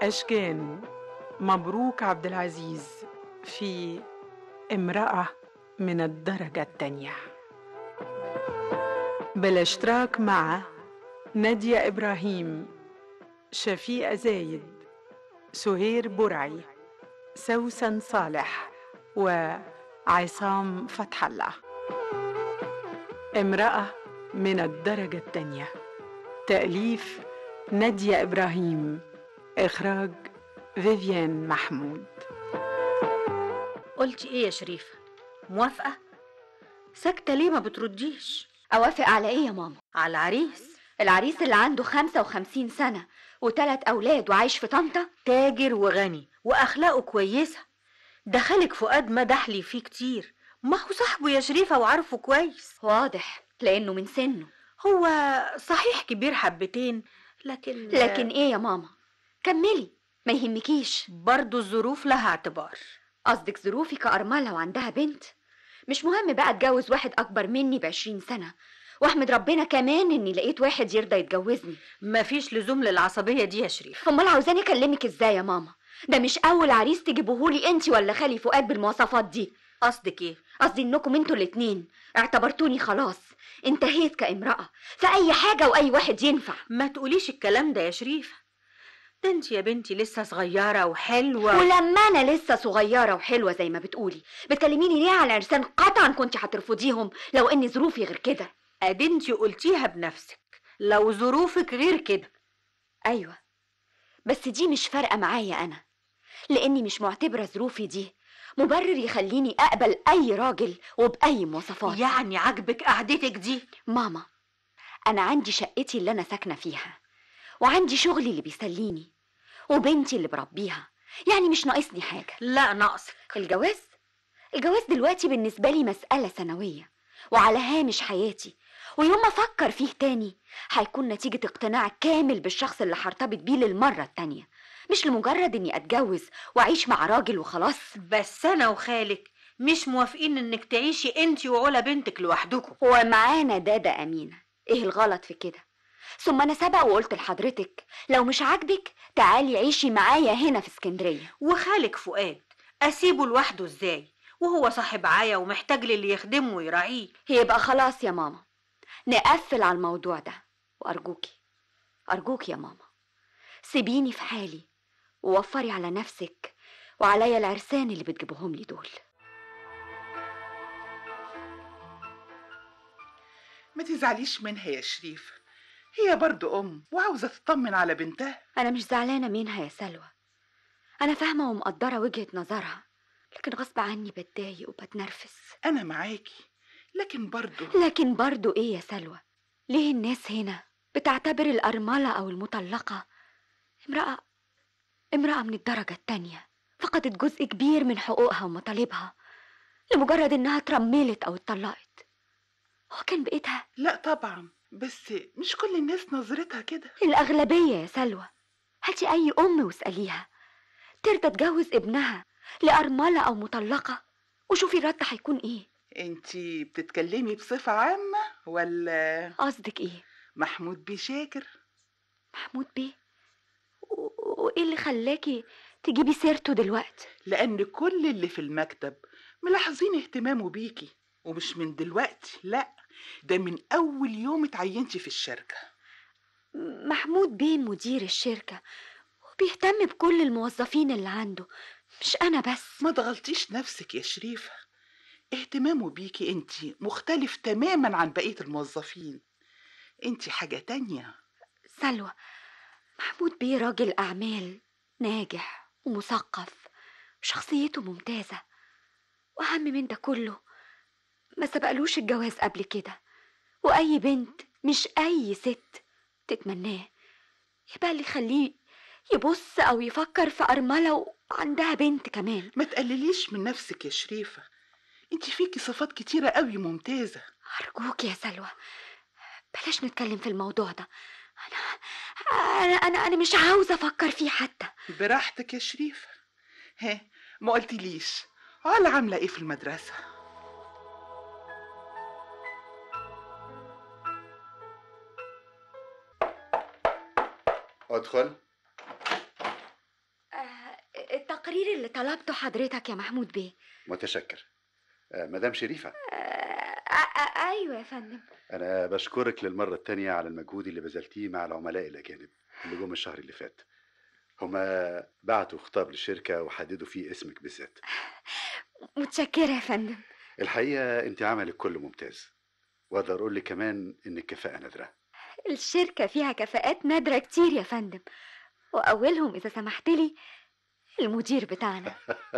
أشكان مبروك عبد العزيز في امرأة من الدرجة الثانية بالاشتراك مع نادية إبراهيم شفيقة زايد سهير برعي سوسن صالح وعصام فتح الله امرأة من الدرجة الثانية تأليف نادية إبراهيم إخراج فيفيان محمود قلتي ايه يا شريفة موافقة ساكتة ليه ما بترديش أوافق على إيه يا ماما؟ على العريس العريس اللي عنده 55 سنة وتلات أولاد وعايش في طنطا تاجر وغني واخلاقه كويسة ده خالك فؤاد مدح لي فيه كتير ما هو صاحبه يا شريفة وعارفه كويس واضح لأنه من سنه هو صحيح كبير حبتين لكن لكن إيه يا ماما؟ كملي ما يهمكيش برضه الظروف لها اعتبار قصدك ظروفي كأرملة وعندها بنت مش مهم بقى اتجوز واحد أكبر مني بعشرين سنة واحمد ربنا كمان إني لقيت واحد يرضى يتجوزني مفيش لزوم للعصبية دي يا شريفة أمال عاوزاني أكلمك إزاي يا ماما؟ ده مش أول عريس تجيبوهولي أنت ولا خالي فؤاد بالمواصفات دي قصدك ايه قصدي إنكم انتوا الاتنين اعتبرتوني خلاص انتهيت كامرأة فأي حاجة وأي واحد ينفع ما تقوليش الكلام ده يا شريفة ده انت يا بنتي لسه صغيرة وحلوة ولما انا لسه صغيره وحلوه زي ما بتقولي بتكلميني ليه على عرسان قطعا كنت هترفضيهم لو ان ظروفي غير كده ادي انت قلتيها بنفسك لو ظروفك غير كده ايوه بس دي مش فارقه معايا انا لاني مش معتبره ظروفي دي مبرر يخليني اقبل اي راجل وباي مواصفات يعني عاجبك قعدتك دي ماما انا عندي شقتي اللي انا ساكنه فيها وعندي شغلي اللي بيسليني وبنتي اللي بربيها يعني مش ناقصني حاجه لا ناقصك الجواز الجواز دلوقتي بالنسبة لي مسألة ثانوية وعلى هامش حياتي ويوم ما أفكر فيه تاني هيكون نتيجة اقتناع كامل بالشخص اللي هرتبط بيه للمرة التانية مش لمجرد إني أتجوز وأعيش مع راجل وخلاص بس انا وخالك مش موافقين انك تعيشي انت وعلا بنتك لوحدكم ومعانا دادا أمينة إيه الغلط في كده ثم أنا سبق وقلت لحضرتك لو مش عاجبك تعالي عيشي معايا هنا في اسكندرية وخالك فؤاد اسيبه لوحده ازاي وهو صاحب عاية ومحتاج للي يخدمه ويراعيه يبقى خلاص يا ماما نقفل على الموضوع ده وأرجوكي أرجوكي يا ماما سيبيني في حالي ووفري على نفسك وعليا العرسان اللي بتجيبهم لي دول ما تزعليش منها يا شريف هي برضو أم وعاوزة تطمن على بنتها أنا مش زعلانة منها يا سلوى أنا فاهمة ومقدرة وجهة نظرها لكن غصب عني بتضايق وبتنرفز أنا معاكي لكن برضو لكن برضو إيه يا سلوى ليه الناس هنا بتعتبر الأرملة أو المطلقة امرأة امرأة من الدرجة التانية فقدت جزء كبير من حقوقها ومطالبها لمجرد إنها اترملت أو اتطلقت هو كان بقيتها لا طبعا بس مش كل الناس نظرتها كده الأغلبية يا سلوى هاتي أي أم واسأليها ترضى تجوز ابنها لأرملة أو مطلقة وشوفي الرد هيكون إيه انتي بتتكلمي بصفة عامة ولا قصدك إيه محمود بيه شاكر محمود بيه و- وإيه اللي خلاكي تجيبي سيرته دلوقتي لأن كل اللي في المكتب ملاحظين اهتمامه بيكي ومش من دلوقتي لا ده من أول يوم اتعينتي في الشركة محمود بيه مدير الشركة وبيهتم بكل الموظفين اللي عنده مش أنا بس ما تغلطيش نفسك يا شريفة اهتمامه بيكي انتي مختلف تماما عن بقية الموظفين انتي حاجة تانية سلوى محمود بيه راجل أعمال ناجح ومثقف شخصيته ممتازة وأهم من ده كله ما سبقلوش الجواز قبل كده وأي بنت مش أي ست تتمناه يبقى اللي يخليه يبص أو يفكر في أرملة وعندها بنت كمان ما تقلليش من نفسك يا شريفة انتي فيكي صفات كتيرة قوي ممتازة أرجوك يا سلوى بلاش نتكلم في الموضوع ده أنا أنا أنا, أنا مش عاوزة أفكر فيه حتى براحتك يا شريفة ها ما قلتليش علا عاملة ايه في المدرسة ادخل التقرير اللي طلبته حضرتك يا محمود بيه متشكر آه، مدام شريفة آه، آه، آه، ايوه يا فندم أنا بشكرك للمرة التانية على المجهود اللي بذلتيه مع العملاء الأجانب اللي جم الشهر اللي فات هما بعتوا خطاب للشركة وحددوا فيه اسمك بالذات متشكره يا فندم الحقيقة أنت عملك كله ممتاز وأقدر أقول لك كمان إنك كفاءة نادرة الشركه فيها كفاءات نادره كتير يا فندم واولهم اذا سمحت لي المدير بتاعنا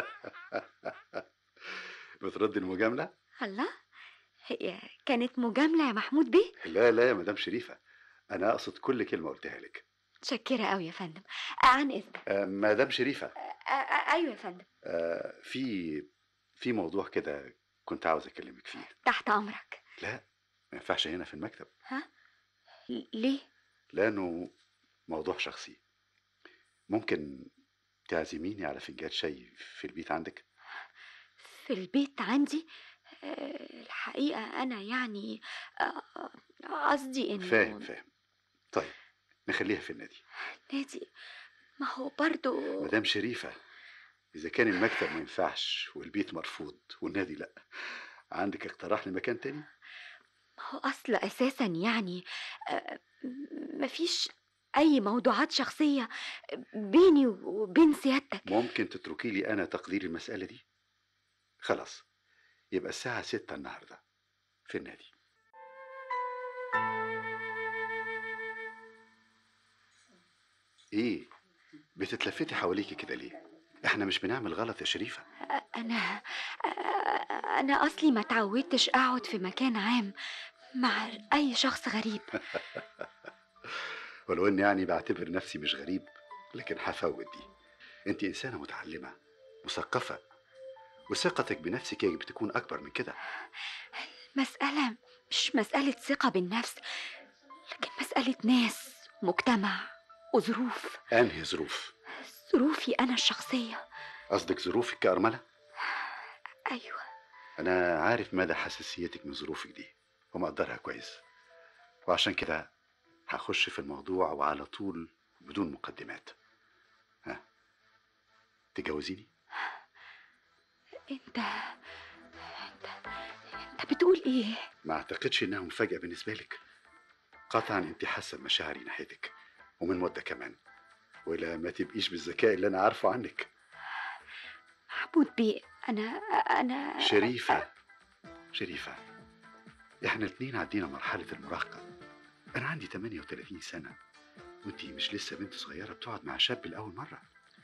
بترد المجاملة؟ الله هي كانت مجامله يا محمود بيه لا لا يا مدام شريفة أنا أقصد كل كلمة قلتها لك متشكره قوي يا فندم آه، عن اذنك آه، مدام شريفة آه، آه، ايوه يا فندم آه، في في موضوع كده كنت عاوز أكلمك فيه تحت امرك لا ما ينفعش هنا في المكتب ليه لأنه موضوع شخصي ممكن تعزميني على فنجان شاي في البيت عندك في البيت عندي آه، الحقيقة أنا يعني آه، آه، قصدي إنه فاهم فاهم طيب نخليها في النادي نادي ما هو برضو مدام شريفة إذا كان المكتب ما ينفعش والبيت مرفوض والنادي لأ عندك اقتراح لمكان تاني؟ ما هو أصل أساسا يعني آه، مفيش أي موضوعات شخصية بيني وبين سيادتك ممكن تتركي لي أنا تقدير المسألة دي؟ خلاص يبقى الساعة ستة النهاردة في النادي إيه؟ بتتلفتي حواليكي كده ليه؟ إحنا مش بنعمل غلط يا شريفة أنا أنا أصلي ما تعودتش أقعد في مكان عام مع أي شخص غريب ولو إني يعني بعتبر نفسي مش غريب لكن هفوت دي أنت إنسانة متعلمة مثقفة وثقتك بنفسك يجب تكون أكبر من كده مسألة مش مسألة ثقة بالنفس لكن مسألة ناس مجتمع وظروف أنهي ظروف؟ ظروفي أنا الشخصية قصدك ظروفك كأرملة؟ أيوة أنا عارف مدى حساسيتك من ظروفك دي ومقدرها كويس وعشان كده هخش في الموضوع وعلى طول بدون مقدمات ها تجوزيني؟ أنت أنت أنت بتقول إيه؟ ما أعتقدش إنها مفاجأة بالنسبة لك قطعا أنت حاسة بمشاعري ناحيتك ومن مدة كمان ولا ما تبقيش بالذكاء اللي أنا عارفه عنك محمود بيه أنا أنا شريفة شريفة احنا الاتنين عدينا مرحلة المراهقة أنا عندي 38 سنة وانتي مش لسه بنت صغيرة بتقعد مع شاب لأول مرة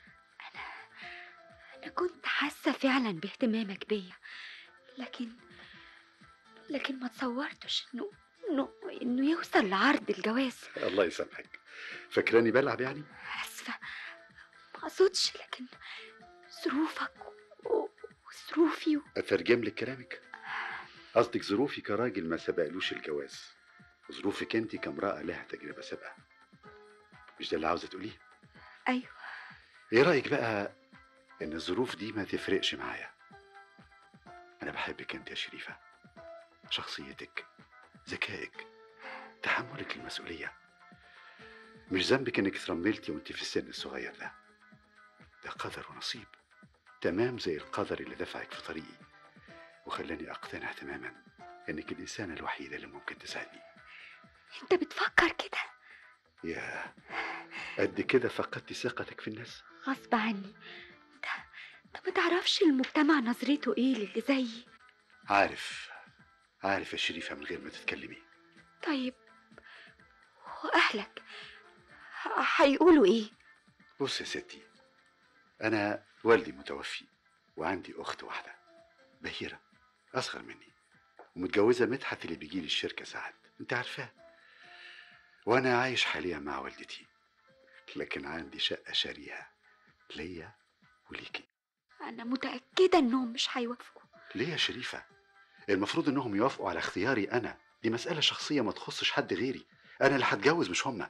أنا كنت حاسة فعلا باهتمامك بيا لكن لكن ما تصورتش إنه إنه إنه يوصل لعرض الجواز الله يسامحك فاكراني بلعب يعني آسفة ما أقصدش لكن ظروفك و- وظروفي و- أترجم لك كلامك قصدك ظروفي كراجل ما سبقلوش الجواز وظروفك انت كامرأة لها تجربة سابقة مش ده اللي عاوزة تقوليه أيوة ايه رأيك بقى ان الظروف دي ما تفرقش معايا انا بحبك انت يا شريفة شخصيتك ذكائك تحملك للمسؤولية مش ذنبك انك اترملتي وانت في السن الصغير ده ده قدر ونصيب تمام زي القدر اللي دفعك في طريقي وخلاني اقتنع تماما انك الانسانة الوحيدة اللي ممكن تساعدني أنت بتفكر كده يا قد كده فقدتي ثقتك في الناس غصب عني أنت أنت ما تعرفش المجتمع نظرته إيه للي زيي عارف عارف يا شريفة من غير ما تتكلمي طيب وأهلك ه- هيقولوا إيه؟ بص يا ستي أنا والدي متوفي وعندي أخت واحدة بهيرة أصغر مني ومتجوزة مدحت اللي بيجي لي الشركة ساعات أنت عارفاه وأنا عايش حاليا مع والدتي لكن عندي شقة شاريها ليا وليكي أنا متأكدة إنهم مش هيوافقوا ليه يا شريفة المفروض إنهم يوافقوا على اختياري أنا دي مسألة شخصية ما تخصش حد غيري أنا اللي هتجوز مش هما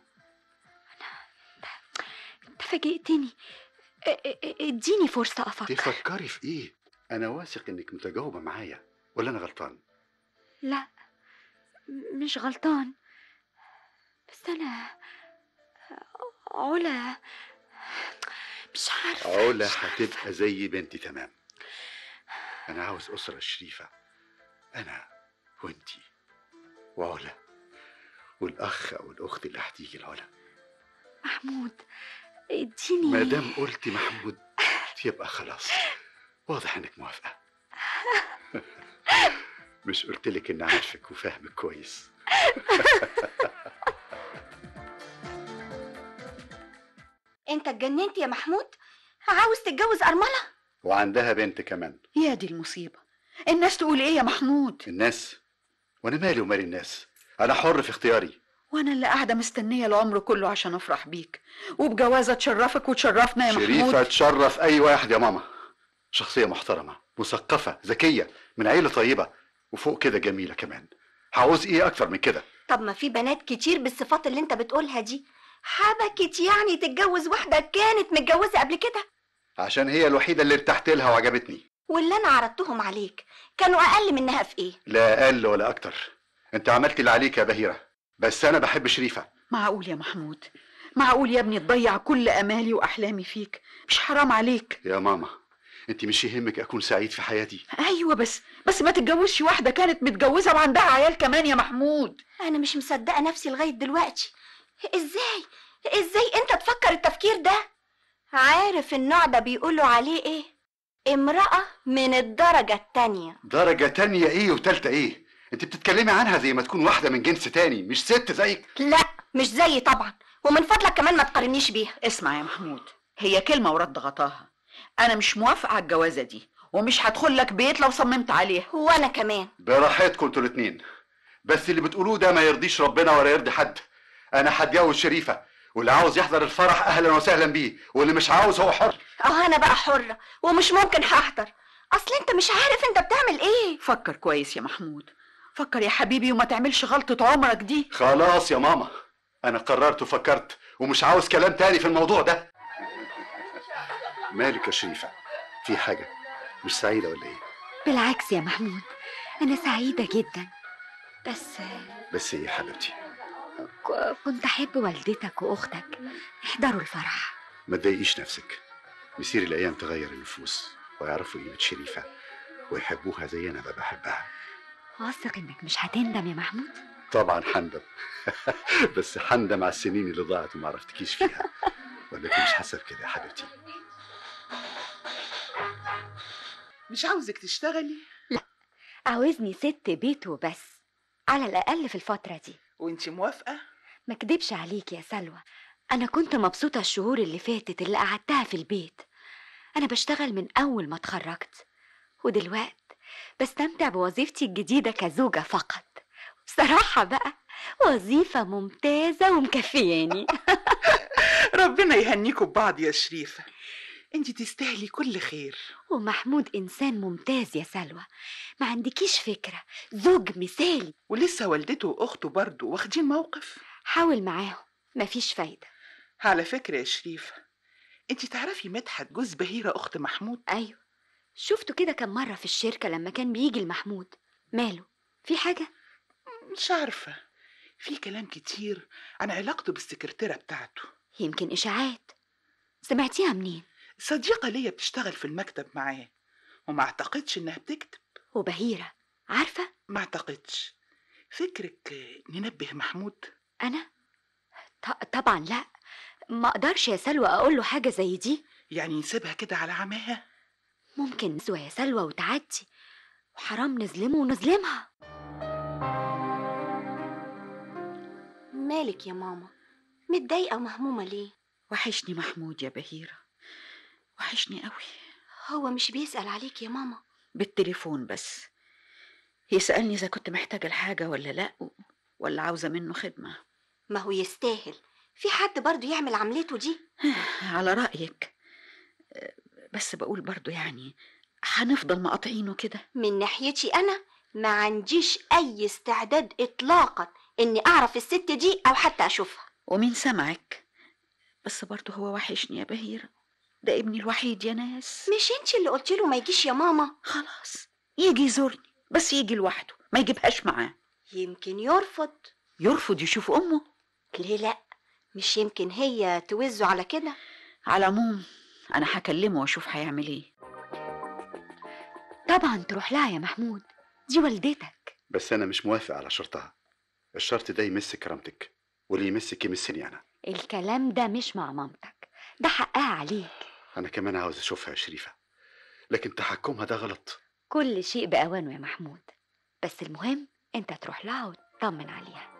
أنت فاجئتني ا- ا- ا- اديني فرصة أفكر تفكري في إيه أنا واثق إنك متجاوبة معايا ولا أنا غلطان لا م- مش غلطان بس أنا علا مش عارفة علا مش عارفة. هتبقى زي بنتي تمام انا عاوز اسره شريفه انا وانتي وعلا والاخ او الاخت اللي هتيجي العلا محمود اديني ما دام قلتي محمود يبقى خلاص واضح انك موافقه مش قلت لك اني عارفك وفاهمك كويس انت اتجننت يا محمود عاوز تتجوز ارمله وعندها بنت كمان يا دي المصيبة الناس تقول ايه يا محمود الناس وانا مالي ومال الناس انا حر في اختياري وانا اللي قاعدة مستنية العمر كله عشان افرح بيك وبجوازة تشرفك وتشرفنا يا شريفه محمود تشرف اي واحد يا ماما شخصيه محترمه مثقفه ذكيه من عيله طيبه وفوق كده جميله كمان عاوز ايه اكتر من كده طب ما في بنات كتير بالصفات اللي انت بتقولها دي حبكت يعني تتجوز واحده كانت متجوزه قبل كده عشان هي الوحيده اللي ارتحت لها وعجبتني واللي انا عرضتهم عليك كانوا اقل منها في ايه لا اقل ولا اكتر انت عملت اللي عليك يا بهيره بس انا بحب شريفه معقول يا محمود معقول يا ابني تضيع كل امالي واحلامي فيك مش حرام عليك يا ماما انت مش يهمك اكون سعيد في حياتي ايوه بس بس ما تتجوزش واحده كانت متجوزه وعندها عيال كمان يا محمود انا مش مصدقه نفسي لغايه دلوقتي ازاي ازاي انت تفكر التفكير ده عارف النوع ده بيقولوا عليه ايه امرأة من الدرجة التانية درجه تانية ايه وتالتة ايه انت بتتكلمي عنها زي ما تكون واحده من جنس تاني مش ست زيك لا مش زيي طبعا ومن فضلك كمان ما تقارنيش بيها اسمع يا محمود هي كلمه ورد غطاها انا مش موافقه على الجوازه دي ومش هدخل لك بيت لو صممت عليها وانا كمان براحتكم انتوا الاتنين بس اللي بتقولوه ده ما يرضيش ربنا ولا يرضي حد انا هتجوز شريفه واللي عاوز يحضر الفرح اهلا وسهلا بيه واللي مش عاوز هو حر اه انا بقى حرة ومش ممكن هحضر اصل انت مش عارف انت بتعمل ايه فكر كويس يا محمود فكر يا حبيبي وما تعملش غلطه عمرك دي خلاص يا ماما انا قررت وفكرت ومش عاوز كلام تاني في الموضوع ده مالك يا شريفه في حاجه مش سعيده ولا ايه بالعكس يا محمود أنا سعيدة جدا بس بس ايه يا حبيبتي ك- كنت أحب والدتك وأختك يحضروا الفرح ما تضايقيش نفسك مسير الايام تغير النفوس ويعرفوا قيمه شريفه ويحبوها زي انا ما بحبها واثق إنك مش هتندم يا محمود طبعا حندم بس حندم على السنين اللي ضاعت وما عرفتكيش فيها ولا انت مش حاسه بكده يا حبيبتي مش عاوزك تشتغلي عاوزني ست بيت وبس على الأقل في الفترة دي وانت موافقه ما اكدبش عليك يا سلوى انا كنت مبسوطه الشهور اللي فاتت اللي قعدتها في البيت انا بشتغل من اول ما اتخرجت ودلوقت بستمتع بوظيفتي الجديده كزوجه فقط بصراحه بقى وظيفه ممتازه ومكفياني ربنا يهنيكوا ببعض يا شريفه انت تستاهلي كل خير ومحمود انسان ممتاز يا سلوى ما عندكيش فكره زوج مثالي ولسه والدته واخته برضه واخدين موقف حاول معاهم مفيش فايده على فكره يا شريفه انت تعرفي مدحت جوز بهيره اخت محمود ايوه شفته كده كم مره في الشركه لما كان بيجي المحمود ماله في حاجه مش عارفه في كلام كتير عن علاقته بالسكرتيره بتاعته يمكن اشاعات سمعتيها منين صديقه ليا بتشتغل في المكتب معاه وما اعتقدش انها بتكتب وبهيره عارفه ما اعتقدش فكرك ننبه محمود انا ط- طبعا لا ما اقدرش يا سلوى اقول له حاجه زي دي يعني نسيبها كده على عماها ممكن نسوى يا سلوى وتعدي وحرام نظلمه ونظلمها مالك يا ماما متضايقة ومهمومة ليه وحشني محمود يا بهيرة وحشني قوي هو مش بيسأل عليك يا ماما بالتليفون بس يسألني إذا كنت محتاجة لحاجة ولا لأ ولا عاوزة منه خدمة ما هو يستاهل في حد برضه يعمل عملته دي على رأيك بس بقول برضو يعني هنفضل مقاطعينه كده من ناحيتي أنا ما عنديش أي استعداد إطلاقا إني أعرف الست دي أو حتى أشوفها ومين سمعك بس برضو هو وحشني يا بهيرة ده ابني الوحيد يا ناس مش انتي اللي قلتي له ما يجيش يا ماما خلاص يجي يزورني بس يجي لوحده ما يجيبهاش معاه يمكن يرفض يرفض يشوف أمه ليه لأ مش يمكن هي توزه على كده على العموم انا هكلمه واشوف هيعمل ايه طبعا تروح لها يا محمود دي والدتك بس انا مش موافق على شرطها الشرط ده يمس كرامتك واللي يمسك يمسني انا الكلام ده مش مع مامتك ده حقها عليك انا كمان عاوز اشوفها يا شريفه لكن تحكمها ده غلط كل شيء بأوانه يا محمود بس المهم انت تروح لها وتطمن عليها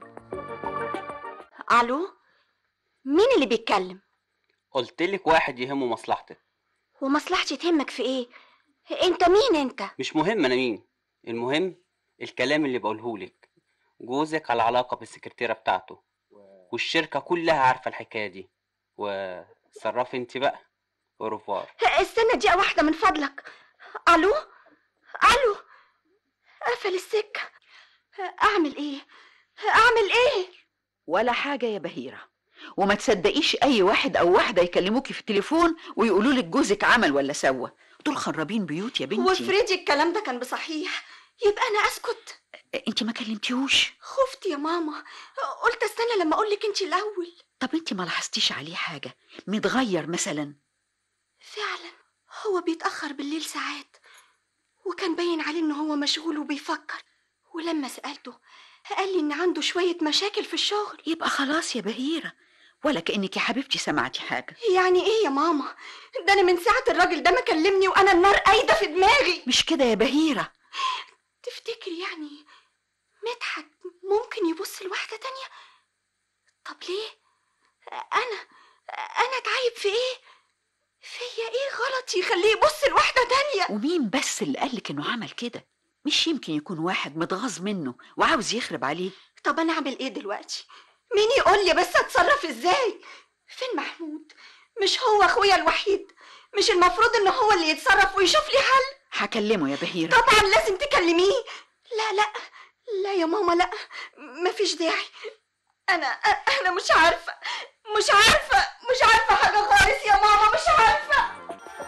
الو مين اللي بيتكلم قلت لك واحد يهمه مصلحتك ومصلحتي تهمك في ايه انت مين انت مش مهم انا مين المهم الكلام اللي بقوله لك جوزك على علاقة بالسكرتيرة بتاعته والشركة كلها عارفة الحكاية دي وتصرفي انت بقى اوروفوار استنى دقيقة واحدة من فضلك الو الو قفل السكة اعمل ايه اعمل ايه ولا حاجة يا بهيرة وما تصدقيش أي واحد أو واحدة يكلموكي في التليفون ويقولوا لك جوزك عمل ولا سوى دول خرابين بيوت يا بنتي وافرضي الكلام ده كان بصحيح يبقى انا اسكت انت ما كلمتيهوش خفت يا ماما قلت استنى لما اقول لك انت الاول طب انت ما لاحظتيش عليه حاجة متغير مثلا فعلا هو بيتاخر بالليل ساعات وكان باين عليه ان هو مشغول وبيفكر ولما سالته قال لي ان عنده شويه مشاكل في الشغل يبقى خلاص يا بهيرة ولا كأنك يا حبيبتي سمعتي حاجة يعني ايه يا ماما ده انا من ساعه الراجل ده ما كلمني وانا النار قايده في دماغي مش كده يا بهيرة تفتكري يعني مدحت ممكن يبص لواحدة تانية طب ليه أنا أنا اتعيب في إيه فيا إيه غلط يخليه يبص لواحدة تانية ومين بس اللي قالك انه عمل كده مش يمكن يكون واحد متغاظ منه وعاوز يخرب عليه طب أنا أعمل إيه دلوقتي مين يقول لي بس أتصرف إزاي فين محمود مش هو أخويا الوحيد مش المفروض إن هو اللي يتصرف ويشوف لي حل هكلمه يا بهيرة طبعا لازم تكلميه لا لا لا يا ماما لا مفيش داعي انا انا مش عارفه مش عارفه مش عارفه حاجه خالص يا ماما مش عارفه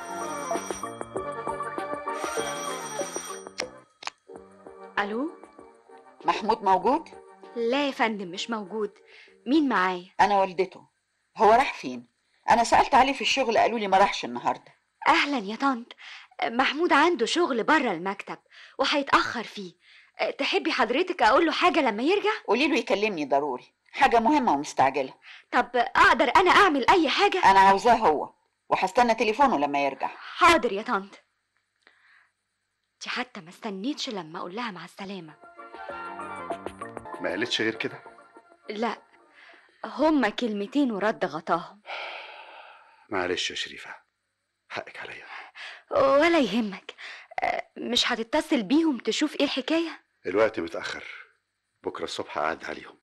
الو محمود موجود لا يا فندم مش موجود مين معايا أنا والدته هو راح فين أنا سألت عليه في الشغل قالوا لي ما راحش النهاردة اهلا يا طنط محمود عنده شغل بره المكتب وهيتاخر فيه تحبي حضرتك اقول له حاجه لما يرجع قولي له يكلمني ضروري حاجة مهمة ومستعجلة طب اقدر انا اعمل اي حاجه أنا عاوزاه هو وهستنى تليفونه لما يرجع حاضر يا طنط دي حتى ما استنيتش لما اقول لها مع السلامه ما قالتش غير كده لا هما كلمتين ورد غطاهم معلش يا شريفه حقك عليا ولا يهمك أه، مش هتتصل بيهم تشوف ايه الحكايه الوقت متاخر بكره الصبح اعد عليهم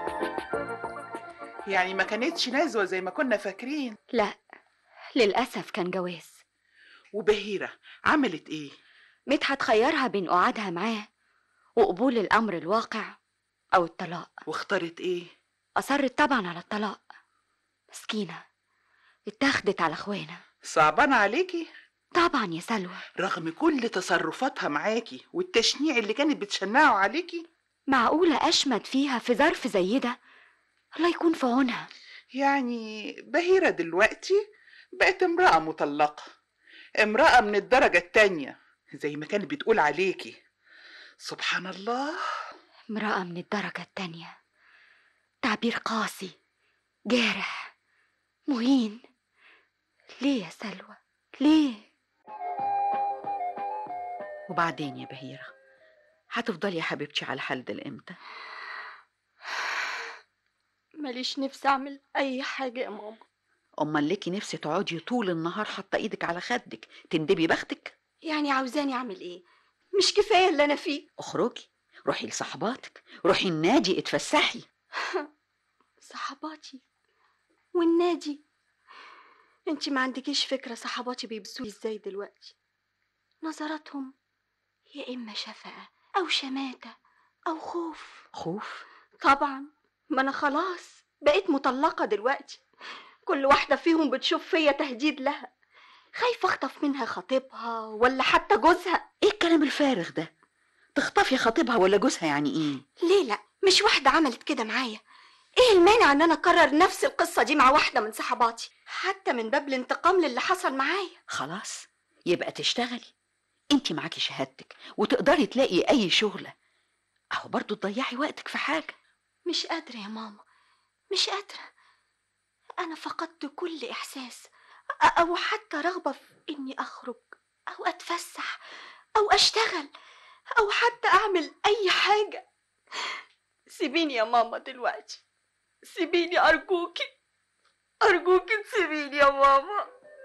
يعني ما كانتش نزوة زي ما كنا فاكرين لا للاسف كان جواز وبهيرة عملت ايه مدحت خيرها بين قعدها معاه وقبول الامر الواقع او الطلاق واختارت ايه اصرت طبعا على الطلاق مسكينه اتاخدت على اخوانا صعبانة عليكي طبعا يا سلوى رغم كل تصرفاتها معاكي والتشنيع اللي كانت بتشنعه عليكي معقوله اشمت فيها في ظرف زي ده الله يكون في عونها يعني بهيرة دلوقتي بقت امرأة مطلقة امرأة من الدرجة التانية زي ما كانت بتقول عليكي سبحان الله امرأة من الدرجة التانية تعبير قاسي جارح مهين ليه يا سلوى ليه وبعدين يا بهيرة هتفضلي يا حبيبتي على الحال ده لإمتى ماليش نفسي اعمل اي حاجه يا ماما أمال ليكي نفسي تقعدي طول النهار حاطة إيدك على خدك تندبي بختك يعني عاوزاني اعمل ايه مش كفايه اللي انا فيه اخرجي روحي لصحباتك روحي النادي اتفسحي صحباتي والنادي انت ما عندكيش فكره صحباتي بيبصوا ازاي دلوقتي نظراتهم يا اما شفقه او شماته او خوف خوف طبعا ما انا خلاص بقيت مطلقه دلوقتي كل واحده فيهم بتشوف فيا تهديد لها خايفه اخطف منها خطيبها ولا حتى جوزها ايه الكلام الفارغ ده تخطفي خطيبها ولا جوزها يعني ايه ليه لا مش واحده عملت كده معايا ايه المانع ان انا اكرر نفس القصة دي مع واحدة من صحباتي حتى من باب الانتقام للي حصل معايا خلاص يبقى تشتغلي انت معاكي شهادتك وتقدري تلاقي اي شغلة اهو برضو تضيعي وقتك في حاجة مش قادرة يا ماما مش قادرة أنا فقدت كل إحساس أ- أو حتى رغبة في إني أخرج أو أتفسح أو أشتغل أو حتى أعمل أي حاجة سيبيني يا ماما دلوقتي سيبيني أرجوكي أرجوكي تسيبيني يا ماما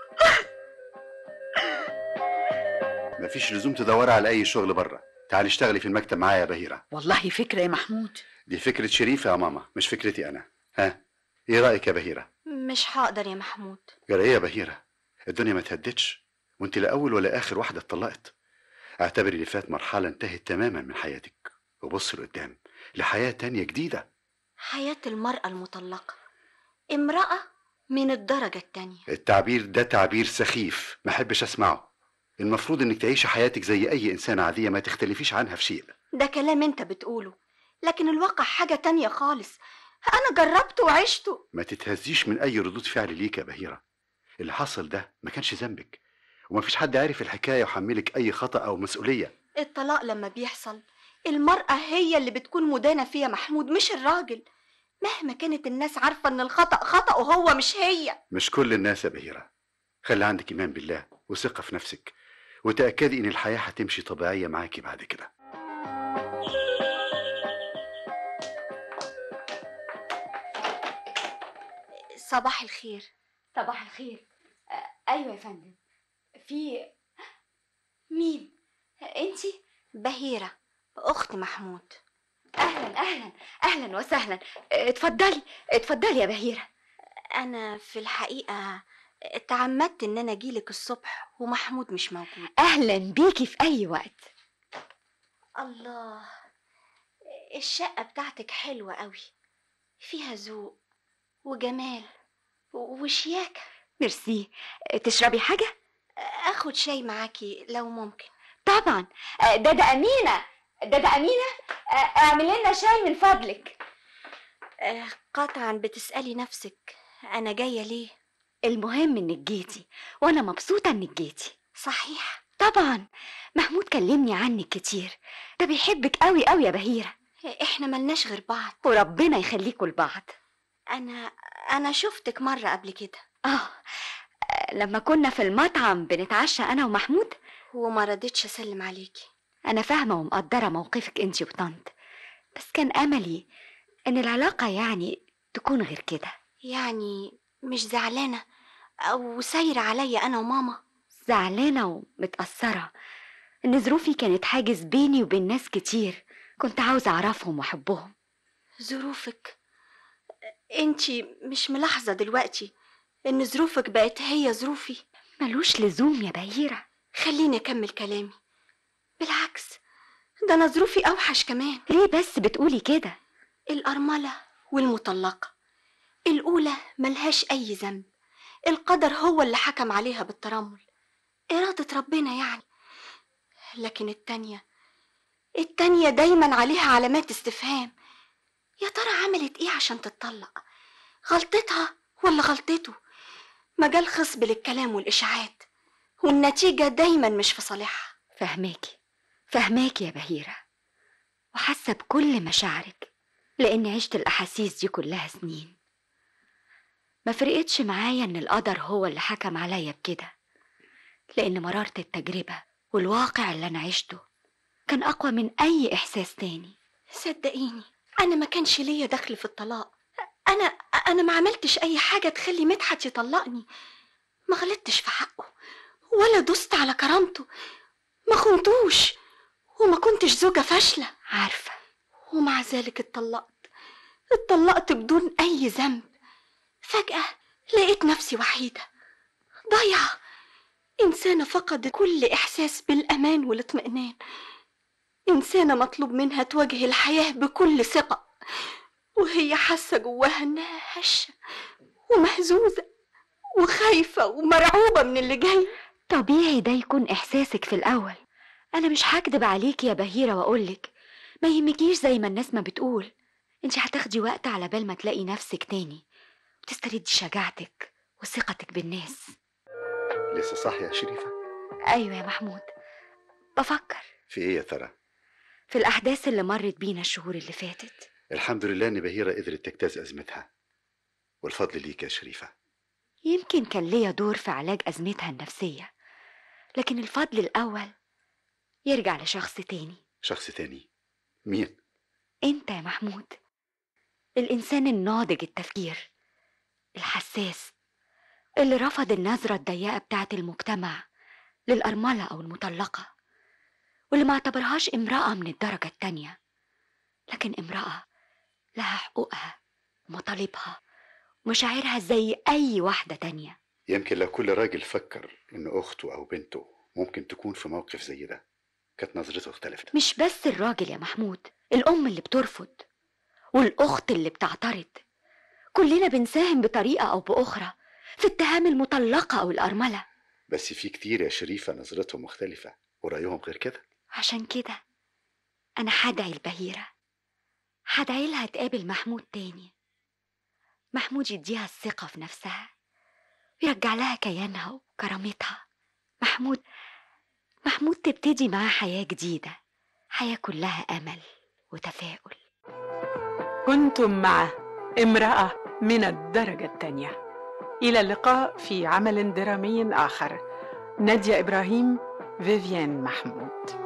مفيش لزوم تدوري على اي شغل بره تعالي اشتغلي في المكتب معايا يا بهيره والله فكرة يا محمود دي فكره شريفه يا ماما مش فكرتي انا ها ايه رايك يا بهيره مش هقدر يا محمود جرى ايه يا بهيره الدنيا ما تهدتش وانت لا اول ولا اخر واحده اتطلقت اعتبري اللي فات مرحله انتهت تماما من حياتك وبص لقدام لحياه تانية جديده حياة المرأة المطلقة امرأة من الدرجة التانية التعبير ده تعبير سخيف ما احبش اسمعه المفروض انك تعيشي حياتك زي اي انسانه عاديه ما تختلفيش عنها في شيء ده كلام انت بتقوله لكن الواقع حاجة تانية خالص أنا جربته وعشته ما تتهزيش من اي ردود فعل ليك يا بهيره اللي حصل ده ما كانش ذنبك ومفيش حد عارف الحكايه وحملك اي خطا او مسؤوليه الطلاق لما بيحصل المرأة هي اللي بتكون مدانة فيها محمود مش الراجل مهما كانت الناس عارفة إن الخطأ خطأ وهو مش هي مش كل الناس يا بهيره خلي عندك ايمان بالله وثقه في نفسك وتاكدي ان الحياه هتمشي طبيعيه معاكي بعد كده صباح الخير صباح الخير آه، ايوه يا فندم في مين انتي بهيرة أخت محمود اهلا اهلا اهلا وسهلا آه، اتفضلي اتفضلي يا بهيره أنا في الحقيقة تعمدت إن أنا أجيلك الصبح ومحمود مش موجود اهلا بيكي في اي وقت الله الشقة بتاعتك حلوة قوي فيها ذوق وجمال و- وشياكة ميرسي آه، تشربي حاجه اخد شاي معاكي لو ممكن طبعا آه، ده ده امينه ده ده امينه آه، اعمل لنا شاي من فضلك آه، قطعا بتسألي نفسك انا جاية ليه المهم انك جيتي وانا مبسوطه انك جيتي صحيح طبعا محمود كلمني عنك كتير ده بيحبك قوي قوي يا بهيره احنا ملناش غير بعض وربنا يخليكوا لبعض انا انا شفتك مرة قبل كده اه آه، لما كنا في المطعم بنتعشى انا ومحمود وما رضيتش اسلم عليكي انا فاهمه ومقدره موقفك انتي وطنط بس كان املي ان العلاقه يعني تكون غير كده يعني مش زعلانة او سايرة عليا انا وماما زعلانه ومتاثره ان ظروفي كانت حاجز بيني وبين ناس كتير كنت عاوزه اعرفهم واحبهم ظروفك انتي مش ملاحظة دلوقتي ان ظروفك بقت هي ظروفي ملوش لزوم يا بهيره خليني اكمل كلامي بالعكس ده انا ظروفي اوحش كمان ليه بس بتقولي كده الارمله والمطلقه الاولى ملهاش اي ذنب القدر هو اللي حكم عليها بالترمل اراده ربنا يعني لكن التانيه التانيه دايما عليها علامات استفهام يا ترى عملت ايه عشان تتطلق غلطتها ولا غلطته مجال خصب للكلام والاشاعات والنتيجه دايما مش في صالحها فهماكي فهماكي يا بهيرة وحاسة بكل مشاعرك لأن عشت الأحاسيس دي كلها سنين ما فرقتش معايا إن القدر هو اللي حكم عليا بكده لأن مرارة التجربة والواقع اللي أنا عشته كان أقوى من أي إحساس تاني صدقيني انا ما كانش ليا دخل في الطلاق انا انا ما عملتش اي حاجه تخلي مدحت يطلقني ما غلطتش في حقه ولا دست على كرامته ما خنتوش وما كنتش زوجه فاشله عارفة ومع ذلك اتطلقت اتطلقت بدون اي ذنب فجاه لقيت نفسي وحيده ضايعه انسانه فقدت كل احساس بالامان والاطمئنان انسانه مطلوب منها تواجه الحياه بكل ثقه وهي حاسه جواها انها هشه ومهزوزه وخايفه ومرعوبه من اللي جاي طبيعي ده يكون إحساسك في الأول أنا مش هكدب عليكي يا بهيرة وأقولك ما يهمكيش زي ما الناس ما بتقول انت هتاخدي وقت على بال ما تلاقي نفسك تاني وتستردي شجاعتك وثقتك بالناس لسه صاحية يا شريفة ايوه يا محمود بفكر في ايه يا ترى في الاحداث اللي مرت بينا الشهور اللي فاتت الحمد لله ان بهيرة قدرت تجتاز ازمتها والفضل ليك يا شريفة يمكن كان ليا دور في علاج ازمتها النفسيه لكن الفضل الاول يرجع لشخص تاني شخص تاني مين انت يا محمود الانسان الناضج التفكير الحساس اللي رفض النظرة الضيقة بتاعت المجتمع للأرملة أو المطلقة واللي ما اعتبرهاش امرأة من الدرجة التانية لكن امرأة لها حقوقها ومطالبها ومشاعرها زي أي واحدة تانية يمكن لو كل راجل فكر ان اخته او بنته ممكن تكون في موقف زي ده كانت نظرته اختلفت مش بس الراجل يا محمود الأم اللي بترفض والأخت اللي بتعترض كلنا بنساهم بطريقة أو بأخرى في اتهام المطلقة أو الأرملة بس في كتير يا شريفة نظرتهم مختلفة ورأيهم غير كده عشان كده أنا هدعي البهيرة هدعي لها تقابل محمود تاني محمود يديها الثقة في نفسها ويرجع لها كيانها وكرامتها محمود محمود تبتدي معاه حياة جديدة حياة كلها أمل وتفاؤل كنتم مع امرأة من الدرجة الثانية إلى اللقاء في عمل درامي آخر نادية إبراهيم فيفيان محمود